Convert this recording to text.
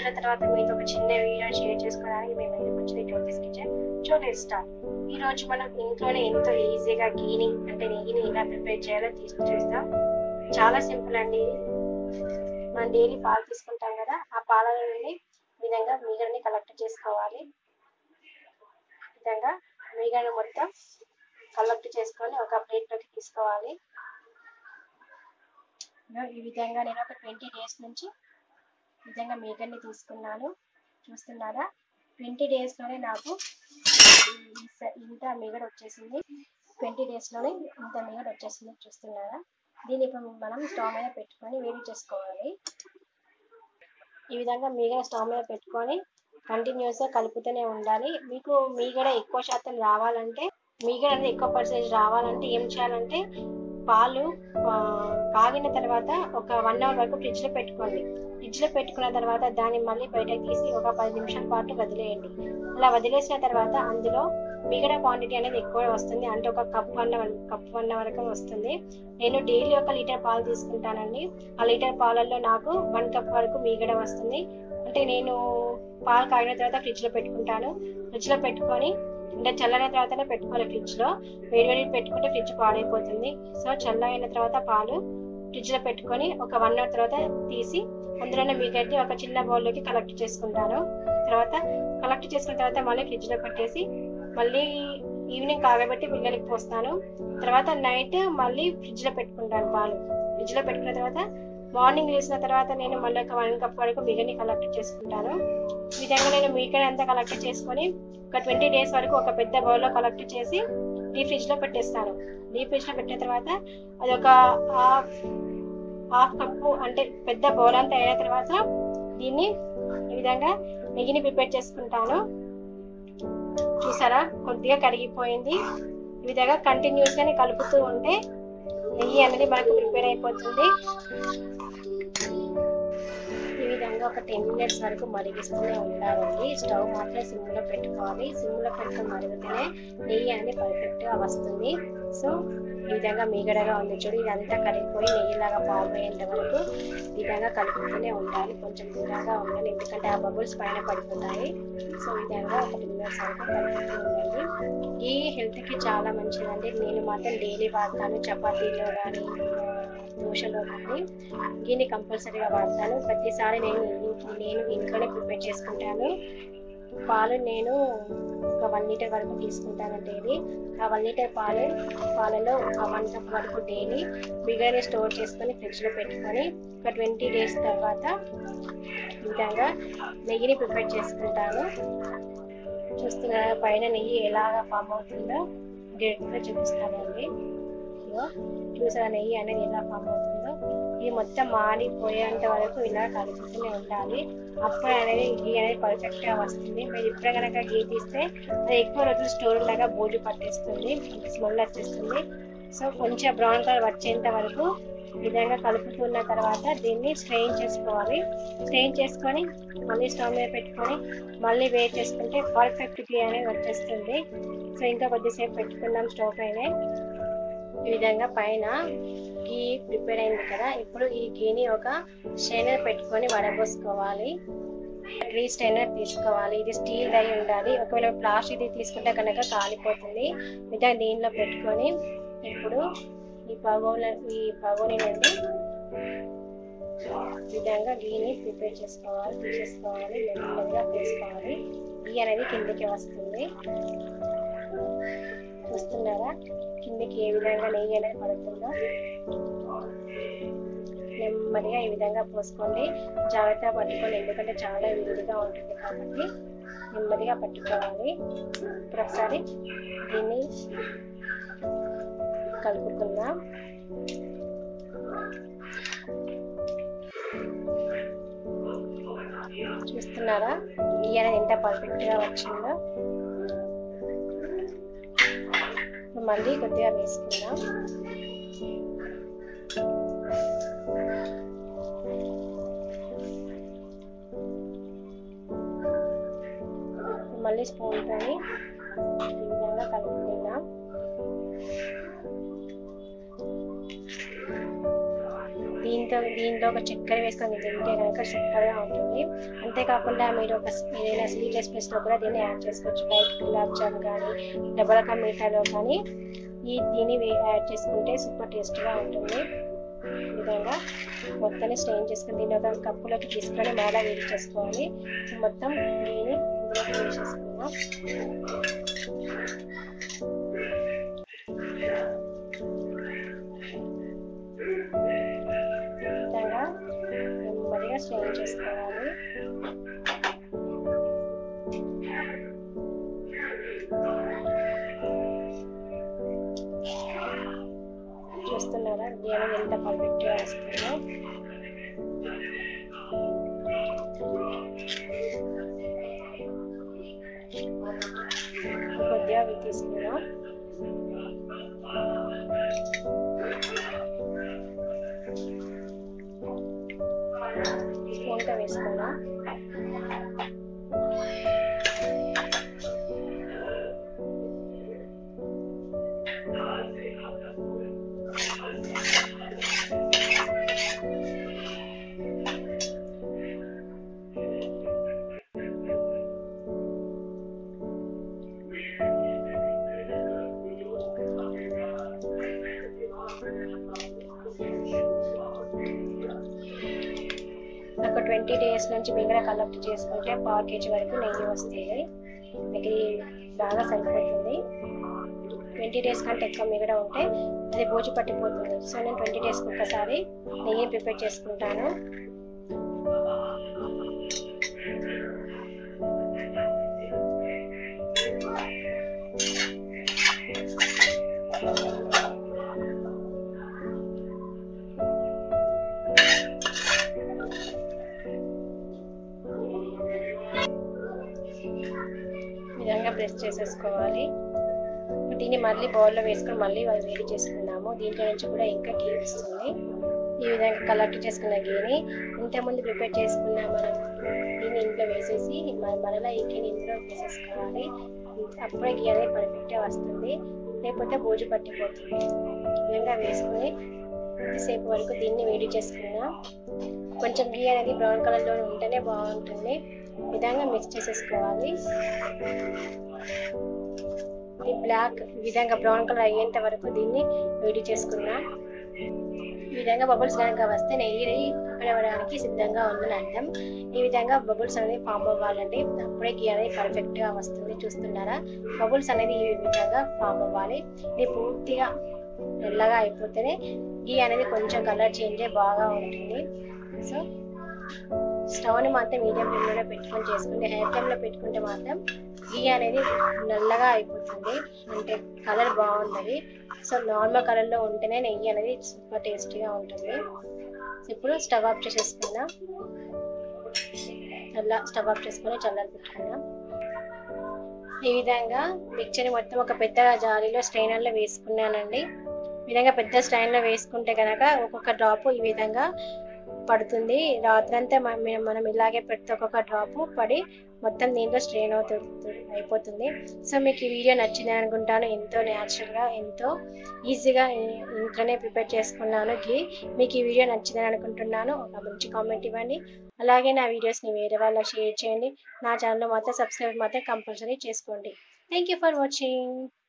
రోజుల తర్వాత మీతో ఒక చిన్న వీడియో షేర్ చేసుకోవడానికి మేము ఎందుకు వచ్చింది జ్యోతిష్ కిచెన్ జ్యోతిష్ స్టార్ ఈ రోజు మనం ఇంట్లోనే ఎంతో ఈజీగా గీని అంటే నెయ్యిని ఎలా ప్రిపేర్ చేయాలో తీసి చూస్తాం చాలా సింపుల్ అండి మనం డైలీ పాలు తీసుకుంటాం కదా ఆ పాల నుండి ఈ విధంగా మీగడని కలెక్ట్ చేసుకోవాలి ఈ విధంగా మీగడని మొత్తం కలెక్ట్ చేసుకొని ఒక ప్లేట్లోకి తీసుకోవాలి ఇదిగో ఈ విధంగా నేను ఒక ట్వంటీ డేస్ నుంచి ఈ విధంగా మీగడ్ని తీసుకున్నాను చూస్తున్నారా ట్వంటీ డేస్లోనే నాకు ఈ- ఇంత మీగడ వచ్చేసింది ట్వంటీ డేస్లోనే ఇంత మీగడ వచ్చేసింది చూస్తున్నారా దీన్ని ఇప్పుడు మనం స్టవ్ మీద పెట్టుకొని వేడి చేసుకోవాలి ఈ విధంగా మీగడ స్టవ్ మీద పెట్టుకొని కంటిన్యూస్గా కలుపుతూనే ఉండాలి మీకు మీగడ ఎక్కువ శాతం రావాలంటే మీగడ అనేది ఎక్కువ పర్సెంటేజ్ రావాలంటే ఏం చేయాలంటే పాలు ఆ, కాగిన తర్వాత ఒక వన్ అవర్ వరకు ఫ్రిడ్జ్ లో పెట్టుకోండి ఫ్రిడ్జ్ లో పెట్టుకున్న తర్వాత దాన్ని మళ్ళీ బయటకు తీసి ఒక పది నిమిషాల పాటు వదిలేయండి అలా వదిలేసిన తర్వాత అందులో మిగతా క్వాంటిటీ అనేది ఎక్కువ వస్తుంది అంటే ఒక కప్ వన్ కప్ వన్ వరకు వస్తుంది నేను డైలీ ఒక లీటర్ పాలు తీసుకుంటానండి ఆ లీటర్ పాలల్లో నాకు వన్ కప్ వరకు మీగడ వస్తుంది అంటే నేను పాలు కాగిన తర్వాత ఫ్రిడ్జ్ లో పెట్టుకుంటాను ఫ్రిడ్జ్ లో పెట్టుకొని అంటే చల్లైన తర్వాతనే పెట్టుకోవాలి ఫ్రిడ్జ్ లో వేడి వేడి పెట్టుకుంటే ఫ్రిడ్జ్ పాడైపోతుంది సో చల్లైన తర్వాత పాలు ఫ్రిడ్జ్ లో పెట్టుకొని ఒక వన్ అవర్ తర్వాత తీసి అందులోనే మీగడ్డి ఒక చిన్న బౌల్లోకి కలెక్ట్ చేసుకుంటాను తర్వాత కలెక్ట్ చేసుకున్న తర్వాత మళ్ళీ ఫ్రిడ్జ్ లో పెట్టేసి మళ్ళీ ఈవినింగ్ కాగబెట్టి పిల్లలకి పోస్తాను తర్వాత నైట్ మళ్ళీ ఫ్రిడ్జ్ లో పెట్టుకుంటాను పాలు ఫ్రిడ్జ్ లో పెట్టుకున్న తర్వాత మార్నింగ్ లేచిన తర్వాత నేను మళ్ళీ ఒక వన్ కప్ వరకు మిగని కలెక్ట్ చేసుకుంటాను ఈ విధంగా నేను మీగడ అంతా కలెక్ట్ చేసుకొని ఒక ట్వంటీ డేస్ వరకు ఒక పెద్ద బౌల్లో కలెక్ట్ చేసి డీప్ ఫ్రిడ్జ్ లో పెట్టేస్తాను డీప్ ఫ్రిడ్జ్ లో పెట్టిన తర్వాత అది ఒక హాఫ్ హాఫ్ కప్పు అంటే పెద్ద బౌల్ అంతా అయిన తర్వాత దీన్ని ఈ విధంగా నెయ్యిని ప్రిపేర్ చేసుకుంటాను చూసారా కొద్దిగా కరిగిపోయింది ఈ విధంగా కంటిన్యూస్ గానే కలుపుతూ ఉంటే నెయ్యి అనేది మనకు ప్రిపేర్ అయిపోతుంది ఈ విధంగా ఒక టెన్ మినిట్స్ వరకు మరిగిస్తూనే ఉండాలండి స్టవ్ మాత్రం సిమ్ లో పెట్టుకోవాలి సిమ్ లో పెట్టుకుని మరిగితేనే నెయ్యి అనేది పర్ఫెక్ట్ గా వస్తుంది సో ఈ విధంగా మీగడగా ఉంది చూడు ఇదంతా కరిగిపోయి నెయ్యిలాగా పాల్పోయేంత వరకు ఈ విధంగా కలుపుతూనే ఉండాలి కొంచెం దూరంగా ఉండాలి ఎందుకంటే ఆ బబుల్స్ పైన పడిపోతాయి సో ఈ విధంగా ఒక టెన్ మినిట్స్ వరకు కలుపుతూ ఉండండి ఈ హెల్త్ కి చాలా మంచిదండి నేను మాత్రం డైలీ వాడతాను చపాతీలో కానీ దోశలో కానీ ఘీని కంపల్సరీగా వాడతాను ప్రతిసారి నేను ఇంట్లో- నేను ఇంట్లోనే ప్రిపేర్ చేసుకుంటాను పాలు నేను ఒక వన్ లీటర్ వరకు తీసుకుంటాను డైలీ ఆ వన్ లీటర్ పాలు పాలలో ఒక వన్ కప్ వరకు డైలీ బిగానే స్టోర్ చేసుకొని ఫ్రిడ్జ్లో పెట్టుకొని ఒక ట్వంటీ డేస్ తర్వాత ఈ విధంగా నెయ్యిని ప్రిపేర్ చేసుకుంటాను చూస్తున్నారా పైన నెయ్యి ఎలాగా ఫామ్ అవుతుందో డైరెక్ట్గా చూపిస్తానండి ఇదిగో చూసారా నెయ్యి అనేది ఎలా ఫామ్ అవుతుందో ఇది మొత్తం మాడిపోయేంత వరకు ఇలా కలుపుతూనే ఉండాలి అప్పుడు అనేది గీ అనేది పర్ఫెక్ట్ గా వస్తుంది మీరు ఇప్పుడే కనుక గీ తీస్తే అది ఎక్కువ రోజులు స్టోర్ లాగా బోజు పట్టేస్తుంది స్మెల్ వచ్చేస్తుంది సో కొంచెం బ్రౌన్ కలర్ వచ్చేంత వరకు ఈ విధంగా కలుపుతున్న తర్వాత దీన్ని స్ట్రెయిన్ చేసుకోవాలి స్ట్రెయిన్ చేసుకొని మళ్ళీ స్టవ్ మీద పెట్టుకొని మళ్ళీ వేడి చేసుకుంటే పర్ఫెక్ట్ గీ అనేది వచ్చేస్తుంది సో ఇంకా కొద్దిసేపు పెట్టుకుందాం స్టవ్ పైనే ఈ విధంగా పైన గీ ప్రిపేర్ అయింది కదా ఇప్పుడు ఈ గీని ఒక స్ట్రైనర్ పెట్టుకొని వడబోసుకోవాలి ట్రీ స్ట్రైనర్ తీసుకోవాలి ఇది స్టీల్ అయి ఉండాలి ఒకవేళ ప్లాస్టిక్ తీసుకుంటే కనుక కాలిపోతుంది విధంగా దీనిలో పెట్టుకొని ఇప్పుడు ఈ పగోల ఈ పగోని నుండి ఈ విధంగా గీని ప్రిపేర్ చేసుకోవాలి తీసేసుకోవాలి మెల్లగా వేసుకోవాలి గీ అనేది కిందికి వస్తుంది చూస్తున్నారా కిందికి ఏ విధంగా నెయ్యి అనేది పడుతుందో నెమ్మదిగా ఈ విధంగా పోసుకోండి జాగ్రత్తగా పట్టుకోండి ఎందుకంటే చాలా విడిగా ఉంటుంది కాబట్టి నెమ్మదిగా పట్టుకోవాలి ఇప్పుడు ఒకసారి దీన్ని కలుపుకుందాం చూస్తున్నారా నెయ్యి అనేది ఎంత పర్ఫెక్ట్ గా వచ్చిందో మళ్ళీ కొద్దిగా వేసుకుందాం మళ్ళీ స్పూన్ తోని ఈ విధంగా కలుపుకుందాం దీని దీంతో దీనిలో ఒక చక్కెర వేసుకొని తింటే కనుక సూపర్గా ఉంటుంది అంతేకాకుండా మీరు ఒక ఏదైనా స్వీట్ రెసిపీస్లో కూడా దీన్ని యాడ్ చేసుకోవచ్చు లైక్ గులాబ్ జామ్ కానీ డబల్ కా మీఠాలో కానీ ఈ దీన్ని వే- యాడ్ చేసుకుంటే సూపర్ టేస్ట్గా ఉంటుంది ఈ విధంగా మొత్తాన్ని స్ట్రెయిన్ చేసుకుని దీన్ని ఒక కప్పులోకి తీసుకొని బాగా వేడి చేసుకోవాలి సో మొత్తం దీన్ని ఇందులోకి వేసేసుకుందాం ఈ విధంగా నెమ్మదిగా స్ట్రెయిన్ చేసుకోవాలి చూస్తున్నారా గేమ్ ఎంత పర్ఫెక్ట్గా వస్తుందో కొద్దిగా అవి తీసుకున్నాం స్పూన్తో వేసుకున్నాం ఒక ట్వంటీ డేస్ నుంచి మిగతా కలెక్ట్ చేసుకుంటే పావు కేజీ వరకు నెయ్యి వస్తుంది మీకు ఇది బాగా సరిపోతుంది ట్వంటీ డేస్ కంటే ఎక్కువ మిగడ ఉంటే అది బోజు పట్టిపోతుంది సో నేను ట్వంటీ డేస్కి ఒకసారి నెయ్యి ప్రిపేర్ చేసుకుంటాను ఈ విధంగా ప్రెస్ చేసేసుకోవాలి దీన్ని మళ్ళీ బౌల్లో వేసుకొని మళ్ళీ అది వేడి చేసుకున్నాము దీంట్లో నుంచి కూడా ఇంకా గీ వస్తుంది ఈ విధంగా కలెక్ట్ చేసుకున్న గీని ఇంతకుముందు ప్రిపేర్ చేసుకున్న మనం దీన్ని ఇంట్లో వేసేసి మ- మరలా ఈ గీని ఇందులో వేసేసుకోవాలి అప్పుడే గీ అనేది పర్ఫెక్ట్గా వస్తుంది లేకపోతే బూజు పట్టిపోతుంది ఈ విధంగా వేసుకొని కొద్దిసేపు వరకు దీన్ని వేడి చేసుకుందాం కొంచెం గీ అనేది బ్రౌన్ కలర్లో ఉంటేనే బాగుంటుంది ఈ విధంగా మిక్స్ చేసేసుకోవాలి ఇది బ్లాక్ ఈ విధంగా బ్రౌన్ కలర్ అయ్యేంత వరకు దీన్ని వేడి చేసుకుందాం ఈ విధంగా బబుల్స్ కనుక వస్తే నెయ్యి అవ్వడానికి సిద్ధంగా ఉందని అర్థం ఈ విధంగా బబుల్స్ అనేది ఫామ్ అవ్వాలండి అప్పుడే గీ అనేది పర్ఫెక్ట్ గా వస్తుంది చూస్తున్నారా బబుల్స్ అనేది ఈ విధంగా ఫామ్ అవ్వాలి ఇది పూర్తిగా నల్లగా అయిపోతేనే గీ అనేది కొంచెం కలర్ చేంజ్ అయ్యి బాగా ఉంటుంది సో స్టవ్ని మాత్రం మీడియం ఫ్లేమ్లోనే పెట్టుకొని చేసుకుంటే హై ఫ్లేమ్లో పెట్టుకుంటే మాత్రం గీ అనేది నల్లగా అయిపోతుంది అంటే కలర్ బాగుంటుంది సో నార్మల్ కలర్లో ఉంటేనే నెయ్యి అనేది సూపర్ టేస్టీగా ఉంటుంది ఇప్పుడు స్టవ్ ఆఫ్ చేసేసుకుందాం అలా స్టవ్ ఆఫ్ చేసుకొని చల్లారి పెట్టుకుందాం ఈ విధంగా మిక్చర్ మొత్తం ఒక పెద్ద జాలీలో స్ట్రైనర్లో వేసుకున్నానండి ఈ విధంగా పెద్ద స్ట్రైనర్లో వేసుకుంటే కనుక ఒక్కొక్క డ్రాప్ ఈ విధంగా పడుతుంది రాత్రంతా మనం మనం ఇలాగే పెడితే ఒక్కొక్క డ్రాప్ పడి మొత్తం దీంట్లో స్ట్రెయిన్ అవుతుంది అయిపోతుంది సో మీకు ఈ వీడియో నచ్చింది అనుకుంటాను ఎంతో న్యాచురల్గా ఎంతో ఈజీగా ఇ- ఇంట్లోనే ప్రిపేర్ చేసుకున్నాను ఘీ మీకు ఈ వీడియో నచ్చిందని అనుకుంటున్నాను ఒక మంచి కామెంట్ ఇవ్వండి అలాగే నా వీడియోస్ని వేరే వాళ్ళకి షేర్ చేయండి నా ఛానల్ మాత్రం సబ్స్క్రైబ్ మాత్రం కంపల్సరీ చేసుకోండి థ్యాంక్ యూ ఫర్ వాచింగ్